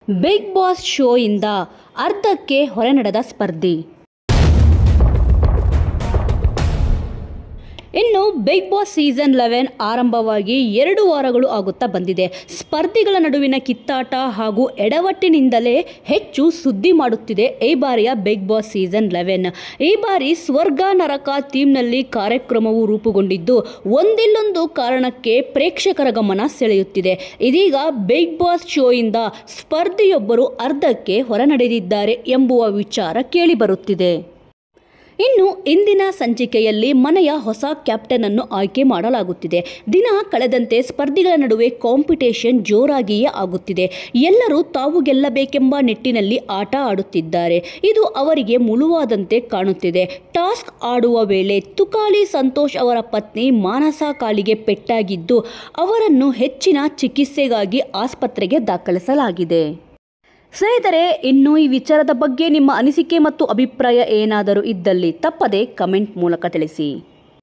big boss ಶೋಯಿಂದ ಅರ್ಧಕ್ಕೆ ಹೊರನಡೆದ ಸ್ಪರ್ಧಿ ಇನ್ನು big boss season eleven ಆರಂಭವಾಗಿ ಎರಡು ವಾರಗಳು ಆಗುತ್ತಾ ಬಂದಿದೆ ಸ್ಪರ್ಧಿಗಳ ನಡುವಿನ ಕಿತ್ತಾಟ ಹಾಗೂ ಎಡವಟ್ಟಿನಿಂದಲೇ ಹೆಚ್ಚು ಸುದ್ದಿ ಮಾಡುತ್ತಿದೆ ಈ ಬಾರಿಯ ಬಿಗ್ ಬಾಸ್ ಸೀಸನ್ ಲೆವೆನ್ ಈ ಬಾರಿ ಸ್ವರ್ಗ ನರಕ ಥೀಮ್ನಲ್ಲಿ ಕಾರ್ಯಕ್ರಮವು ರೂಪುಗೊಂಡಿದ್ದು ಒಂದಿಲ್ಲೊಂದು ಕಾರಣಕ್ಕೆ ಪ್ರೇಕ್ಷಕರ ಗಮನ ಸೆಳೆಯುತ್ತಿದೆ ಇದೀಗ ಬಿಗ್ ಬಾಸ್ ಶೋಯಿಂದ ಸ್ಪರ್ಧಿಯೊಬ್ಬರು ಅರ್ಧಕ್ಕೆ ಹೊರನಡೆದಿದ್ದಾರೆ ಎಂಬುವ ವಿಚಾರ ಕೇಳಿಬರುತ್ತಿದೆ ಇನ್ನು ಇಂದಿನ ಸಂಚಿಕೆಯಲ್ಲಿ ಮನೆಯ ಹೊಸ ಕ್ಯಾಪ್ಟನ್ ಅನ್ನು ಆಯ್ಕೆ ಮಾಡಲಾಗುತ್ತಿದೆ ದಿನ ಕಳೆದಂತೆ ಸ್ಪರ್ಧಿಗಳ ನಡುವೆ ಕಾಂಪಿಟೇಷನ್ ಜೋರಾಗಿಯೇ ಆಗುತ್ತಿದೆ ಎಲ್ಲರೂ ತಾವು ಗೆಲ್ಲಬೇಕೆಂಬ ನಿಟ್ಟಿನಲ್ಲಿ ಆಟ ಆಡುತ್ತಿದ್ದಾರೆ ಇದು ಅವರಿಗೆ ಮುಳುವಾದಂತೆ ಕಾಣುತ್ತಿದೆ ಟಾಸ್ಕ್ ಆಡುವ ವೇಳೆ ತುಕಾಲಿ ಸಂತೋಷ್ ಅವರ ಪತ್ನಿ ಮಾನಸ ಕಾಲಿಗೆ ಪೆಟ್ಟಾಗಿದ್ದು ಅವರನ್ನು ಹೆಚ್ಚಿನ ಚಿಕಿತ್ಸೆಗಾಗಿ ಆಸ್ಪತ್ರೆಗೆ ದಾಖಲಿಸಲಾಗಿದೆ ಸ್ನೇಹಿತರೆ ಇನ್ನು ಈ ವಿಚಾರದ ಬಗ್ಗೆ ನಿಮ್ಮ ಅನಿಸಿಕೆ ಮತ್ತು ಅಭಿಪ್ರಾಯ ಏನಾದರೂ ಇದ್ದಲ್ಲಿ ತಪ್ಪದೆ ಕಮೆಂಟ್ ಮೂಲಕ ತಿಳಿಸಿ